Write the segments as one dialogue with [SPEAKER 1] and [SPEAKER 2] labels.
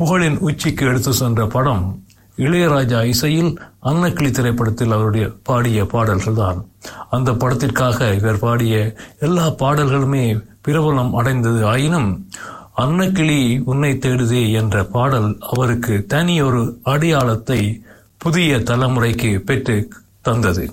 [SPEAKER 1] புகழின் உச்சிக்கு எடுத்து சென்ற படம் இளையராஜா இசையில் அன்னக்கிளி திரைப்படத்தில் அவருடைய பாடிய பாடல்கள் தான் அந்த படத்திற்காக இவர் பாடிய எல்லா பாடல்களுமே பிரபலம் அடைந்தது ஆயினும் அன்னக்கிளி உன்னை தேடுதே என்ற பாடல் அவருக்கு தனியொரு அடையாளத்தை புதிய தலைமுறைக்கு பெற்று தந்தது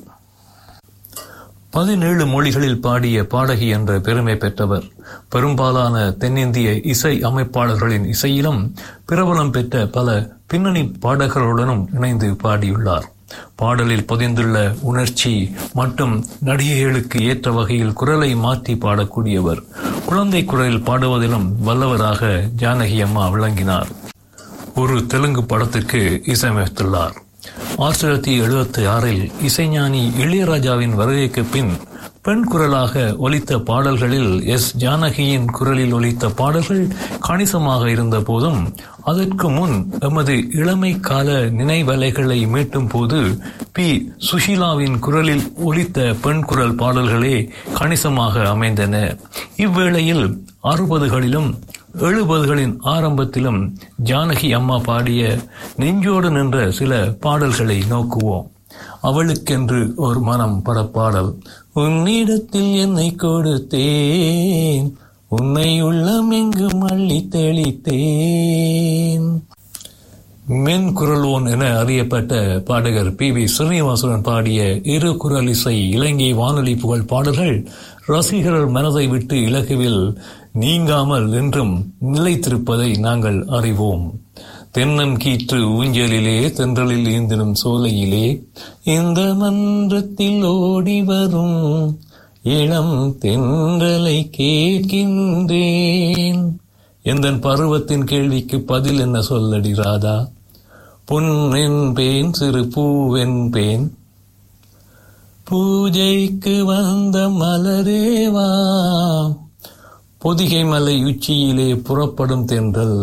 [SPEAKER 1] பதினேழு மொழிகளில் பாடிய பாடகி என்ற பெருமை பெற்றவர் பெரும்பாலான தென்னிந்திய இசை அமைப்பாளர்களின் இசையிலும் பிரபலம் பெற்ற பல பின்னணி பாடகர்களுடனும் இணைந்து பாடியுள்ளார் பாடலில் பதிந்துள்ள உணர்ச்சி மற்றும் நடிகைகளுக்கு ஏற்ற வகையில் குரலை மாற்றி பாடக்கூடியவர் குழந்தை குரலில் பாடுவதிலும் வல்லவராக ஜானகி அம்மா விளங்கினார் ஒரு தெலுங்கு படத்துக்கு இசையமைத்துள்ளார் ஆயிரத்தி தொள்ளாயிரத்தி எழுபத்தி ஆறில் இசைஞானி இளையராஜாவின் வருகைக்கு பின் பெண் குரலாக ஒலித்த பாடல்களில் எஸ் ஜானகியின் குரலில் ஒலித்த பாடல்கள் கணிசமாக இருந்த போதும் அதற்கு முன் எமது இளமை கால நினைவலைகளை மீட்டும் போது பி சுஷீலாவின் குரலில் ஒலித்த பெண் குரல் பாடல்களே கணிசமாக அமைந்தன இவ்வேளையில் அறுபதுகளிலும் எழுபதுகளின் ஆரம்பத்திலும் ஜானகி அம்மா பாடிய நெஞ்சோடு நின்ற சில பாடல்களை நோக்குவோம் அவளுக்கென்று ஒரு மனம் படப்பாடல் உன்னிடத்தில் என்னை கொடுத்தேன் உன்னை உள்ளம் எங்கு மள்ளி தெளித்தேன் மென் குரலோன் என அறியப்பட்ட பாடகர் பி வி ஸ்ரீனிவாசன் பாடிய இரு குரல் இசை இலங்கை வானொலி புகழ் பாடல்கள் ரசிகர்கள் மனதை விட்டு இலகுவில் நீங்காமல் என்றும் நிலைத்திருப்பதை நாங்கள் அறிவோம் தென்னன் கீற்று ஊஞ்சலிலே தென்றலில் ஈந்திடும் சோலையிலே இந்த மன்றத்தில் ஓடி வரும் இளம் தென்றலை கேட்கின்றேன் எந்தன் பருவத்தின் கேள்விக்கு பதில் என்ன சொல்லடி ராதா பொன் என்பேன் சிறு பூவென்பேன் பூஜைக்கு வந்த மலரேவா பொதிகை மலை உச்சியிலே புறப்படும் தென்றல்